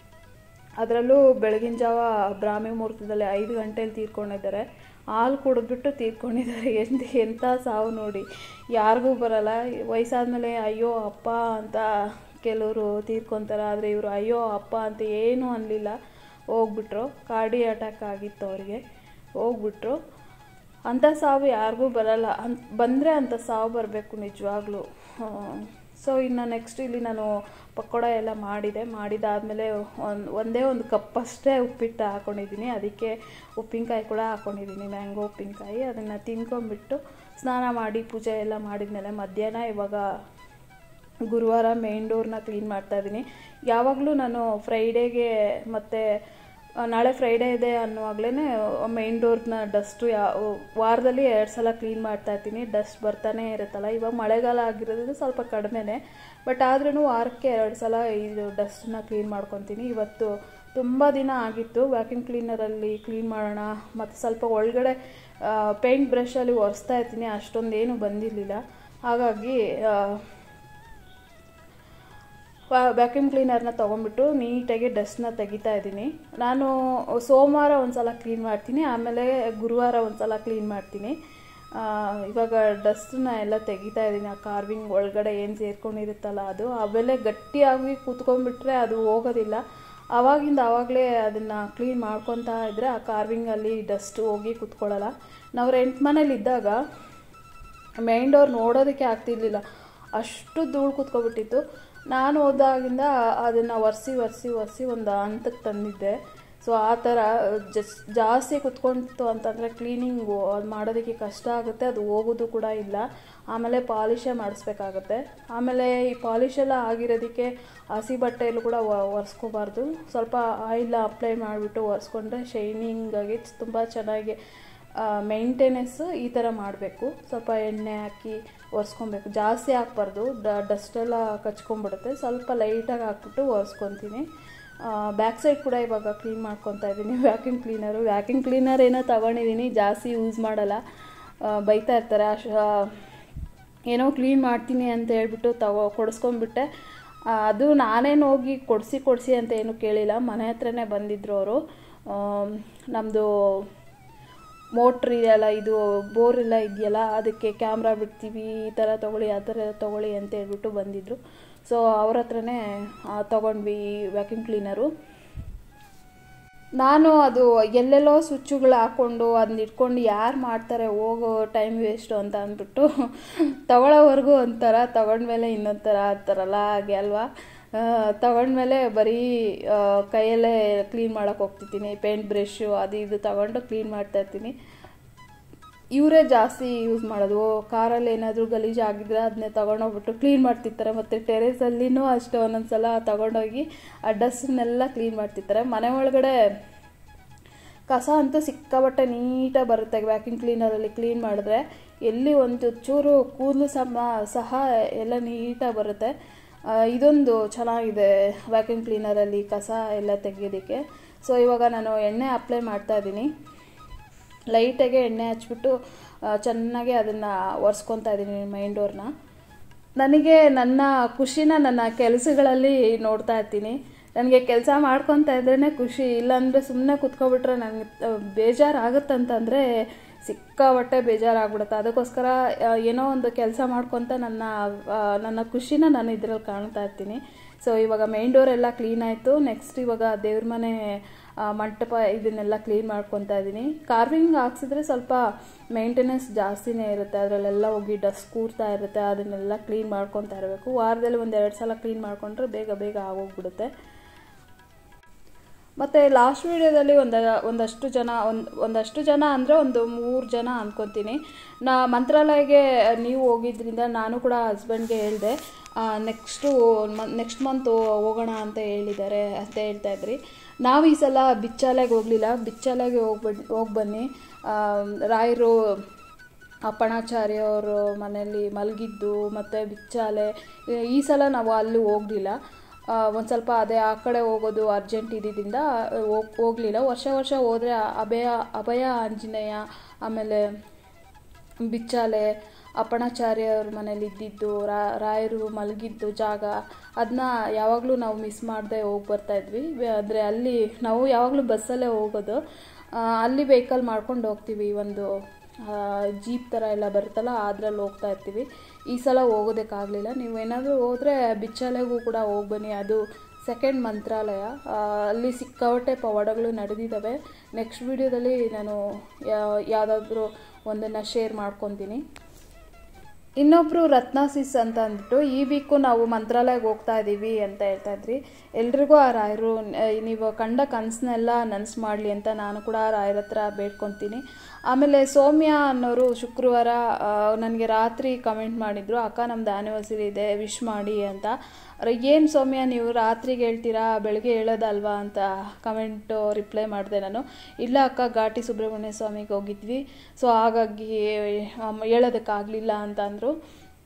ಅದರಲ್ಲೂ ಬೆಳಗಿನ ಜಾವ ಬ್ರಾಹ್ಮಿ ಮುಹೂರ್ತದಲ್ಲಿ ಐದು ಗಂಟೆಲಿ ತೀರ್ಕೊಂಡಿದ್ದಾರೆ ಹಾಲು ಕುಡಿದ್ಬಿಟ್ಟು ತೀರ್ಕೊಂಡಿದ್ದಾರೆ ಎಂತ ಎಂಥ ಸಾವು ನೋಡಿ ಯಾರಿಗೂ ಬರಲ್ಲ ವಯಸ್ಸಾದ್ಮೇಲೆ ಅಯ್ಯೋ ಅಪ್ಪ ಅಂತ ಕೆಲವರು ತೀರ್ಕೊತಾರೆ ಆದರೆ ಇವರು ಅಯ್ಯೋ ಅಪ್ಪ ಅಂತ ಏನೂ ಅನ್ನಲಿಲ್ಲ ಹೋಗ್ಬಿಟ್ರು ಕಾರ್ಡಿ ಅಟ್ಯಾಕ್ ಆಗಿತ್ತು ಅವರಿಗೆ ಹೋಗ್ಬಿಟ್ರು ಅಂಥ ಸಾವು ಯಾರಿಗೂ ಬರಲ್ಲ ಅಂತ ಬಂದರೆ ಅಂಥ ಸಾವು ಬರಬೇಕು ನಿಜವಾಗ್ಲೂ ಸೊ ಇನ್ನು ನೆಕ್ಸ್ಟ್ ಇಲ್ಲಿ ನಾನು ಪಕೋಡ ಎಲ್ಲ ಮಾಡಿದೆ ಮಾಡಿದಾದಮೇಲೆ ಒಂದು ಒಂದೇ ಒಂದು ಕಪ್ ಅಷ್ಟೇ ಉಪ್ಪಿಟ್ಟು ಹಾಕ್ಕೊಂಡಿದ್ದೀನಿ ಅದಕ್ಕೆ ಉಪ್ಪಿನಕಾಯಿ ಕೂಡ ಹಾಕ್ಕೊಂಡಿದ್ದೀನಿ ಮ್ಯಾಂಗೋ ಉಪ್ಪಿನಕಾಯಿ ಅದನ್ನು ತಿನ್ಕೊಂಬಿಟ್ಟು ಸ್ನಾನ ಮಾಡಿ ಪೂಜೆ ಎಲ್ಲ ಮಾಡಿದ್ಮೇಲೆ ಮಧ್ಯಾಹ್ನ ಇವಾಗ ಗುರುವಾರ ಮೇನ್ ಡೋರ್ನ ಕ್ಲೀನ್ ಮಾಡ್ತಾಯಿದ್ದೀನಿ ಯಾವಾಗಲೂ ನಾನು ಫ್ರೈಡೇಗೆ ಮತ್ತು ನಾಳೆ ಫ್ರೈಡೇ ಇದೆ ಅನ್ನುವಾಗಲೇ ಮೇನ್ ಡೋರ್ನ ಡಸ್ಟು ಯಾವ ವಾರದಲ್ಲಿ ಎರಡು ಸಲ ಕ್ಲೀನ್ ಮಾಡ್ತಾ ಇರ್ತೀನಿ ಡಸ್ಟ್ ಬರ್ತಾನೆ ಇರುತ್ತಲ್ಲ ಇವಾಗ ಮಳೆಗಾಲ ಆಗಿರೋದ್ರಿಂದ ಸ್ವಲ್ಪ ಕಡಿಮೆನೇ ಬಟ್ ಆದ್ರೂ ವಾರಕ್ಕೆ ಎರಡು ಸಲ ಇದು ಡಸ್ಟನ್ನ ಕ್ಲೀನ್ ಮಾಡ್ಕೊತೀನಿ ಇವತ್ತು ತುಂಬ ದಿನ ಆಗಿತ್ತು ವ್ಯಾಕ್ಯೂಮ್ ಕ್ಲೀನರಲ್ಲಿ ಕ್ಲೀನ್ ಮಾಡೋಣ ಮತ್ತು ಸ್ವಲ್ಪ ಒಳಗಡೆ ಪೇಂಟ್ ಬ್ರಷಲ್ಲಿ ಒರೆಸ್ತಾ ಇರ್ತೀನಿ ಅಷ್ಟೊಂದೇನು ಬಂದಿರಲಿಲ್ಲ ಹಾಗಾಗಿ ವ್ಯಾಕ್ಯೂಮ್ ಕ್ಲೀನರ್ನ ತೊಗೊಂಡ್ಬಿಟ್ಟು ನೀಟಾಗಿ ಡಸ್ಟ್ನ ತೆಗಿತಾ ಇದ್ದೀನಿ ನಾನು ಸೋಮವಾರ ಒಂದು ಸಲ ಕ್ಲೀನ್ ಮಾಡ್ತೀನಿ ಆಮೇಲೆ ಗುರುವಾರ ಒಂದು ಸಲ ಕ್ಲೀನ್ ಮಾಡ್ತೀನಿ ಇವಾಗ ಡಸ್ಟನ್ನ ಎಲ್ಲ ತೆಗಿತಾ ಇದ್ದೀನಿ ಆ ಕಾರ್ವಿಂಗ್ ಒಳಗಡೆ ಏನು ಸೇರ್ಕೊಂಡಿರುತ್ತಲ್ಲ ಅದು ಅವೆಲ್ಲ ಗಟ್ಟಿಯಾಗಿ ಕೂತ್ಕೊಂಡ್ಬಿಟ್ರೆ ಅದು ಹೋಗೋದಿಲ್ಲ ಆವಾಗಿಂದ ಆವಾಗಲೇ ಅದನ್ನು ಕ್ಲೀನ್ ಮಾಡ್ಕೊತಾ ಇದ್ದರೆ ಆ ಕಾರ್ವಿಂಗಲ್ಲಿ ಡಸ್ಟ್ ಹೋಗಿ ಕೂತ್ಕೊಳ್ಳಲ್ಲ ನಾವು ರೆಂಟ್ ಮನೇಲಿ ಇದ್ದಾಗ ಮೇನ್ ಡೋರ್ ನೋಡೋದಕ್ಕೆ ಆಗ್ತಿರ್ಲಿಲ್ಲ ಅಷ್ಟು ಧೂಳು ಕೂತ್ಕೊಬಿಟ್ಟಿತ್ತು ನಾನು ಹೋದಾಗಿಂದ ಅದನ್ನು ಒರೆಸಿ ಒರೆಸಿ ಒರೆಸಿ ಒಂದು ಹಂತಕ್ಕೆ ತಂದಿದ್ದೆ ಸೊ ಆ ಥರ ಜಸ್ ಜಾಸ್ತಿ ಕುತ್ಕೊಂತು ಅಂತಂದರೆ ಕ್ಲೀನಿಂಗು ಅದು ಮಾಡೋದಕ್ಕೆ ಕಷ್ಟ ಆಗುತ್ತೆ ಅದು ಹೋಗೋದು ಕೂಡ ಇಲ್ಲ ಆಮೇಲೆ ಪಾಲಿಶೇ ಮಾಡಿಸ್ಬೇಕಾಗತ್ತೆ ಆಮೇಲೆ ಈ ಪಾಲಿಶೆಲ್ಲ ಆಗಿರೋದಕ್ಕೆ ಹಸಿ ಬಟ್ಟೆಯಲ್ಲೂ ಕೂಡ ಒರೆಸ್ಕೋಬಾರ್ದು ಸ್ವಲ್ಪ ಆಯಿಲ್ ಅಪ್ಲೈ ಮಾಡಿಬಿಟ್ಟು ಒರೆಸ್ಕೊಂಡ್ರೆ ಶೈನಿಂಗಾಗಿ ತುಂಬ ಚೆನ್ನಾಗಿ ಮೇಂಟೆನೆನ್ಸು ಈ ಥರ ಮಾಡಬೇಕು ಸ್ವಲ್ಪ ಎಣ್ಣೆ ಹಾಕಿ ಒರೆಸ್ಕೊಬೇಕು ಜಾಸ್ತಿ ಹಾಕ್ಬಾರ್ದು ಡಸ್ಟೆಲ್ಲ ಕಚ್ಕೊಂಡ್ಬಿಡುತ್ತೆ ಸ್ವಲ್ಪ ಲೈಟಾಗಿ ಹಾಕ್ಬಿಟ್ಟು ಒರೆಸ್ಕೊತೀನಿ ಬ್ಯಾಕ್ ಸೈಡ್ ಕೂಡ ಇವಾಗ ಕ್ಲೀನ್ ಮಾಡ್ಕೊತಾ ಇದ್ದೀನಿ ವ್ಯಾಕ್ಯೂಮ್ ಕ್ಲೀನರು ವ್ಯಾಕ್ಯೂಮ್ ಕ್ಲೀನರ್ ಏನೋ ತಗೊಂಡಿದ್ದೀನಿ ಜಾಸ್ತಿ ಯೂಸ್ ಮಾಡಲ್ಲ ಬೈತಾ ಇರ್ತಾರೆ ಅಶ್ ಏನೋ ಕ್ಲೀನ್ ಮಾಡ್ತೀನಿ ಅಂತ ಹೇಳ್ಬಿಟ್ಟು ತಗೋ ಕೊಡಿಸ್ಕೊಂಡ್ಬಿಟ್ಟೆ ಅದು ನಾನೇನು ಹೋಗಿ ಕೊಡಿಸಿ ಕೊಡಿಸಿ ಅಂತ ಏನು ಕೇಳಿಲ್ಲ ಮನೆ ಹತ್ರನೇ ಬಂದಿದ್ರು ಅವರು ನಮ್ಮದು ಮೋಟ್ರ್ ಇದೆಯಲ್ಲ ಇದು ಬೋರ್ ಎಲ್ಲ ಇದೆಯಲ್ಲ ಅದಕ್ಕೆ ಕ್ಯಾಮ್ರಾ ಬಿಡ್ತೀವಿ ಈ ಥರ ತೊಗೊಳ್ಳಿ ಆ ಥರ ತೊಗೊಳ್ಳಿ ಅಂತ ಹೇಳ್ಬಿಟ್ಟು ಬಂದಿದ್ದರು ಸೊ ಅವ್ರ ಹತ್ರನೇ ತೊಗೊಂಡ್ವಿ ವ್ಯಾಕ್ಯೂಮ್ ಕ್ಲೀನರು ನಾನು ಅದು ಎಲ್ಲೆಲ್ಲೋ ಸ್ವಿಚ್ಚುಗಳು ಹಾಕ್ಕೊಂಡು ಅದನ್ನ ಇಟ್ಕೊಂಡು ಯಾರು ಮಾಡ್ತಾರೆ ಹೋಗೋ ಟೈಮ್ ವೇಸ್ಟು ಅಂತ ಅಂದ್ಬಿಟ್ಟು ತಗೊಳ್ಳೋವರೆಗೂ ಒಂಥರ ತಗೊಂಡ್ಮೇಲೆ ಇನ್ನೊಂದು ಥರ ಅಂತಾರಲ್ಲ ಹಾಗೆ ಅಲ್ವಾ ತಗೊಂಡ್ಮೇಲೆ ಬರೀ ಆ, ಕೈಯಲ್ಲೇ ಕ್ಲೀನ್ ಮಾಡೋಕೆ ಹೋಗ್ತಿದ್ದೀನಿ ಪೇಂಟ್ ಬ್ರಷು ಅದು ಇದು ತಗೊಂಡು ಕ್ಲೀನ್ ಮಾಡ್ತಾ ಇರ್ತೀನಿ ಇವರೇ ಜಾಸ್ತಿ ಯೂಸ್ ಮಾಡೋದು ಕಾರಲ್ಲಿ ಏನಾದರೂ ಗಲೀಜು ಆಗಿದ್ರೆ ಅದನ್ನೇ ತೊಗೊಂಡೋಗ್ಬಿಟ್ಟು ಕ್ಲೀನ್ ಮಾಡ್ತಿರ್ತಾರೆ ಮತ್ತು ಟೆರೇಸಲ್ಲಿನೂ ಅಷ್ಟೇ ಒಂದೊಂದ್ಸಲ ತೊಗೊಂಡೋಗಿ ಆ ಡಸ್ಟ್ನೆಲ್ಲ ಕ್ಲೀನ್ ಮಾಡ್ತಿರ್ತಾರೆ ಮನೆ ಒಳಗಡೆ ಕಸ ಅಂತೂ ಸಿಕ್ಕಾಬಟ್ಟೆ ನೀಟಾಗಿ ಬರುತ್ತೆ ವ್ಯಾಕ್ಯೂಮ್ ಕ್ಲೀನರಲ್ಲಿ ಕ್ಲೀನ್ ಮಾಡಿದ್ರೆ ಎಲ್ಲಿ ಒಂದು ಚೂರು ಕೂದಲು ಸಮ ಸಹ ಎಲ್ಲ ನೀಟಾಗಿ ಬರುತ್ತೆ ಆ, ಇದೊಂದು ಚೆನ್ನಾಗಿದೆ ವ್ಯಾಕ್ಯೂಮ್ ಕ್ಲೀನರಲ್ಲಿ ಕಸ ಎಲ್ಲ ತೆಗೆಯೋದಕ್ಕೆ ಸೊ ಇವಾಗ ನಾನು ಎಣ್ಣೆ ಅಪ್ಲೈ ಮಾಡ್ತಾ ಇದ್ದೀನಿ ಲೈಟಾಗೆ ಎಣ್ಣೆ ಹಚ್ಬಿಟ್ಟು ಆ, ಚೆನ್ನಾಗಿ ಅದನ್ನು ಒರೆಸ್ಕೊತಾ ಇದ್ದೀನಿ ಮೈನ್ ಡೋರ್ನ ನನಗೆ ನನ್ನ ಖುಷಿನ ನನ್ನ ಕೆಲಸಗಳಲ್ಲಿ ನೋಡ್ತಾ ಇರ್ತೀನಿ ನನಗೆ ಕೆಲಸ ಮಾಡ್ಕೊತಾ ಇದ್ರೇ ಖುಷಿ ಇಲ್ಲಾಂದರೆ ಸುಮ್ಮನೆ ಕುತ್ಕೊಬಿಟ್ರೆ ನನಗೆ ಬೇಜಾರಾಗುತ್ತಂತಂದರೆ ಸಿಕ್ಕಾಬಟ್ಟೆ ಬೇಜಾರಾಗ್ಬಿಡುತ್ತೆ ಅದಕ್ಕೋಸ್ಕರ ಆ, ಏನೋ ಒಂದು ಕೆಲಸ ಮಾಡ್ಕೊತ ನನ್ನ ಆ, ನನ್ನ ಖುಷಿನ ನಾನು ಇದರಲ್ಲಿ ಕಾಣ್ತಾ ಇರ್ತೀನಿ ಸೊ ಇವಾಗ ಮೇನ್ ಡೋರ್ ಎಲ್ಲ ಕ್ಲೀನ್ ಆಯಿತು ನೆಕ್ಸ್ಟ್ ಇವಾಗ ದೇವ್ರ ಮನೆ ಆ, ಮಂಟಪ ಇದನ್ನೆಲ್ಲ ಕ್ಲೀನ್ ಮಾಡ್ಕೊತಾ ಇದ್ದೀನಿ ಕಾರ್ವಿಂಗ್ ಹಾಕ್ಸಿದ್ರೆ ಸ್ವಲ್ಪ ಮೇಂಟೆನೆನ್ಸ್ ಜಾಸ್ತಿನೇ ಇರುತ್ತೆ ಅದರಲ್ಲೆಲ್ಲ ಹೋಗಿ ಡಸ್ಟ್ ಕೂರ್ತಾ ಇರುತ್ತೆ ಅದನ್ನೆಲ್ಲ ಕ್ಲೀನ್ ಮಾಡ್ಕೊತಾ ಇರಬೇಕು ವಾರದಲ್ಲಿ ಒಂದು ಎರಡು ಸಲ ಕ್ಲೀನ್ ಮಾಡ್ಕೊಂಡ್ರೆ ಬೇಗ ಬೇಗ ಆಗೋಗ್ಬಿಡುತ್ತೆ ಮತ್ತು ಲಾಸ್ಟ್ ವೀಡಿಯೋದಲ್ಲಿ ಒಂದು ಒಂದಷ್ಟು ಜನ ಒಂದು ಒಂದಷ್ಟು ಜನ ಅಂದರೆ ಒಂದು ಮೂರು ಜನ ಅಂದ್ಕೊತೀನಿ ನಾ ಮಂತ್ರಾಲಯಗೆ ನೀವು ಹೋಗಿದ್ರಿಂದ ನಾನು ಕೂಡ ಹಸ್ಬೆಂಡ್ಗೆ ಹೇಳಿದೆ ನೆಕ್ಸ್ಟು ನೆಕ್ಸ್ಟ್ ಮಂತ್ ಹೋಗೋಣ ಅಂತ ಹೇಳಿದ್ದಾರೆ ಅಂತ ಹೇಳ್ತಾ ಇದ್ರಿ ನಾವು ಈ ಸಲ ಬಿಚ್ಚಾಲೆಗೆ ಹೋಗಲಿಲ್ಲ ಬಿಚ್ಚಾಲೆಗೆ ಹೋಗ್ಬಂದು ಹೋಗಿ ಬನ್ನಿ ಆ, ರಾಯರು ಅಪ್ಪಣಾಚಾರ್ಯ ಅವರು ಮನೆಯಲ್ಲಿ ಮಲಗಿದ್ದು ಮತ್ತು ಬಿಚ್ಚಾಲೆ ಈ ಸಲ ನಾವು ಅಲ್ಲಿ ಹೋಗಲಿಲ್ಲ ಒಂದು ಸ್ವಲ್ಪ ಅದೇ ಆ ಕಡೆ ಹೋಗೋದು ಅರ್ಜೆಂಟ್ ಇದ್ದಿದ್ದರಿಂದ ಹೋಗ್ ಹೋಗಲಿಲ್ಲ ವರ್ಷ ವರ್ಷ ಹೋದರೆ ಅಭಯ ಅಭಯ ಆಂಜನೇಯ ಆಮೇಲೆ ಬಿಚ್ಚಾಲೆ ಅಪ್ಪಣಾಚಾರ್ಯ ಅವ್ರ ಮನೇಲಿ ಇದ್ದಿದ್ದು ರಾ- ರಾಯರು ಮಲಗಿದ್ದು ಜಾಗ ಅದನ್ನ ಯಾವಾಗಲೂ ನಾವು ಮಿಸ್ ಮಾಡದೆ ಹೋಗಿ ಬರ್ತಾ ಇದ್ವಿ ಅಂದರೆ ಅಲ್ಲಿ ನಾವು ಯಾವಾಗಲೂ ಬಸ್ಸಲ್ಲೇ ಹೋಗೋದು ಆ, ಅಲ್ಲಿ ವೆಹಿಕಲ್ ಮಾಡ್ಕೊಂಡು ಹೋಗ್ತೀವಿ ಒಂದು ಆ, ಜೀಪ್ ಥರ ಎಲ್ಲ ಬರುತ್ತಲ್ಲ ಅದ್ರಲ್ಲಿ ಹೋಗ್ತಾ ಇರ್ತೀವಿ ಈ ಸಲ ಹೋಗೋದಕ್ಕಾಗಲಿಲ್ಲ ನೀವು ಏನಾದರೂ ಹೋದರೆ ಬಿಚ್ಚಾಲೆಗೂ ಕೂಡ ಹೋಗಿ ಬನ್ನಿ ಅದು ಸೆಕೆಂಡ್ ಮಂತ್ರಾಲಯ ಆ, ಅಲ್ಲಿ ಸಿಕ್ಕಾಪಟ್ಟೆ ಪವಾಡಗಳು ನಡೆದಿದ್ದಾವೆ ನೆಕ್ಸ್ಟ್ ವಿಡಿಯೋದಲ್ಲಿ ನಾನು ಯಾವುದಾದ್ರೂ ಒಂದನ್ನು ಶೇರ್ ಮಾಡ್ಕೊತೀನಿ ಇನ್ನೊಬ್ರು ರತ್ನಾಸಿಸ್ ಅಂತ ಅಂದ್ಬಿಟ್ಟು ಈ ವೀಕು ನಾವು ಮಂತ್ರಾಲಯಕ್ಕೆ ಹೋಗ್ತಾ ಇದ್ದೀವಿ ಅಂತ ಹೇಳ್ತಾ ಇದ್ರಿ ಎಲ್ರಿಗೂ ಆ ರಾಯರು ಆ, ನೀವು ಕಂಡ ಕನಸನ್ನೆಲ್ಲ ನನಸು ಮಾಡಲಿ ಅಂತ ನಾನು ಕೂಡ ಆ ರಾಯರ ಹತ್ರ ಬೇಡ್ಕೊತೀನಿ ಆಮೇಲೆ ಸೌಮ್ಯ ಅನ್ನೋರು ಶುಕ್ರವಾರ ನನಗೆ ರಾತ್ರಿ ಕಮೆಂಟ್ ಮಾಡಿದರು ಅಕ್ಕ ನಮ್ದು ಆ್ಯನಿವರ್ಸರಿ ಇದೆ ವಿಶ್ ಮಾಡಿ ಅಂತ ಏನು ಸೌಮ್ಯ ನೀವು ರಾತ್ರಿಗೆ ಹೇಳ್ತೀರಾ ಬೆಳಗ್ಗೆ ಹೇಳೋದಲ್ವಾ ಅಂತ ಕಮೆಂಟು ರಿಪ್ಲೈ ಮಾಡಿದೆ ನಾನು ಇಲ್ಲ ಅಕ್ಕ ಘಾಟಿ ಸುಬ್ರಹ್ಮಣ್ಯ ಸ್ವಾಮಿಗೆ ಹೋಗಿದ್ವಿ ಸೊ ಹಾಗಾಗಿ ಆಮ್, ಹೇಳೋದಕ್ಕಾಗಲಿಲ್ಲ ಅಂತ ಅಂದರು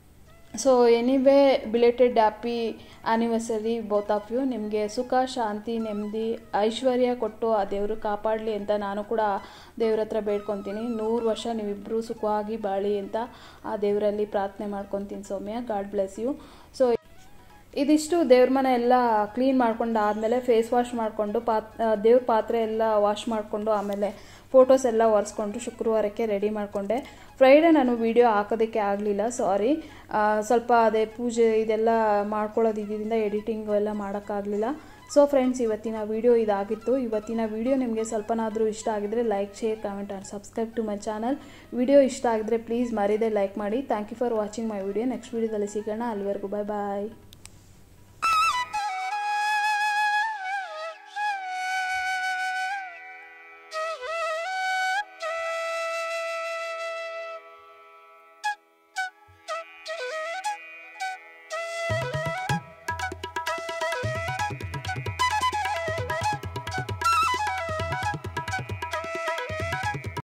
so anyway belated happy anniversary both of you ನಿಮಗೆ ಸುಖ ಶಾಂತಿ ನೆಮ್ಮದಿ ಐಶ್ವರ್ಯ ಕೊಟ್ಟು ಆ ದೇವರು ಕಾಪಾಡಲಿ ಅಂತ ನಾನು ಕೂಡ ದೇವ್ರ ಹತ್ರ ಬೇಡ್ಕೊತೀನಿ ನೂರು ವರ್ಷ ನೀವಿಬ್ಬರು ಸುಖವಾಗಿ ಬಾಳಿ ಅಂತ ಆ ದೇವರಲ್ಲಿ ಪ್ರಾರ್ಥನೆ ಮಾಡ್ಕೊತೀನಿ Soumya God bless you so ಇದಿಷ್ಟು ದೇವ್ರ ಮನೆ ಎಲ್ಲ ಕ್ಲೀನ್ ಮಾಡ್ಕೊಂಡು ಆದಮೇಲೆ ಫೇಸ್ ವಾಶ್ ಮಾಡಿಕೊಂಡು ಪಾತ್ ದೇವ್ರ ಪಾತ್ರೆ ಎಲ್ಲ ವಾಶ್ ಮಾಡಿಕೊಂಡು ಆಮೇಲೆ ಫೋಟೋಸ್ ಎಲ್ಲ ಒರೆಸ್ಕೊಂಡು ಶುಕ್ರವಾರಕ್ಕೆ ರೆಡಿ ಮಾಡಿಕೊಂಡೆ ಫ್ರೈಡೇ ನಾನು ವಿಡಿಯೋ ಹಾಕೋದಕ್ಕೆ ಆಗಲಿಲ್ಲ ಸಾರಿ ಸ್ವಲ್ಪ ಅದೇ ಪೂಜೆ ಇದೆಲ್ಲ ಮಾಡ್ಕೊಳ್ಳೋದು ಇದರಿಂದ ಎಡಿಟಿಂಗು ಎಲ್ಲ ಮಾಡೋಕ್ಕಾಗಲಿಲ್ಲ ಸೊ ಫ್ರೆಂಡ್ಸ್ ಇವತ್ತಿನ ವಿಡಿಯೋ ಇದಾಗಿತ್ತು ಇವತ್ತಿನ ವಿಡಿಯೋ ನಿಮಗೆ ಸ್ವಲ್ಪನಾದರೂ ಇಷ್ಟ ಆಗಿದ್ರೆ like share comment and subscribe to my channel video ಇಷ್ಟ ಆಗಿದ್ರೆ ಪ್ಲೀಸ್ ಮರಿದೇ ಲೈಕ್ ಮಾಡಿ thank you for watching my video next ವಿಡಿಯೋದಲ್ಲಿ ಸಿಗೋಣ ಅಲ್ಲಿವರೆಗೂ ಬಾಯ್ ಬಾಯ್